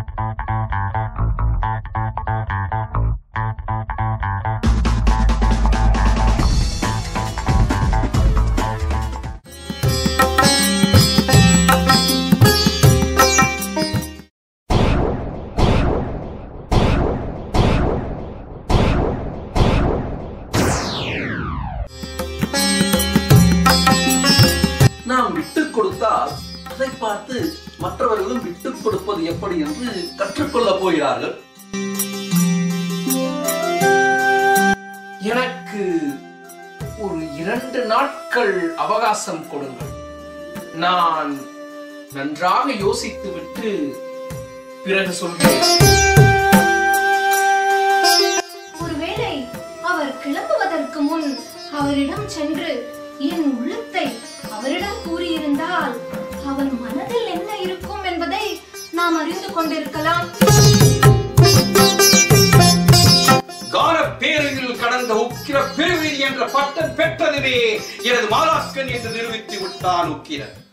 நாம் விட்டுக் கொடுத்தால் அதை பார்த்து மற்றவர்களும் விட்டுக் கொடுப்பது எப்படி என்று கற்றுக்கொள்ளப் போகிறார்கள் எனக்கு ஒரு இரண்டு நாட்கள் அவகாசம் கொடுங்கள் நான் நன்றாக யோசித்துவிட்டு பிறகு சொல்கிறேன் ஒருவேளை அவர் கிளம்புவதற்கு முன் அவரிடம் சென்று என் உள்ளத்தை அவரிடம் கூறியிருந்தால் அவர் மனதில் என்ன இருக்கும் என்பதை நாம் அறிந்து கொண்டிருக்கலாம் கான பேரழிவில் கடந்த உக்கிர பெருவெளி என்ற பட்டம் பெற்றதுவே எனது மாலாக்கன் என்று நிரூபித்து விட்டான் உக்கிரன்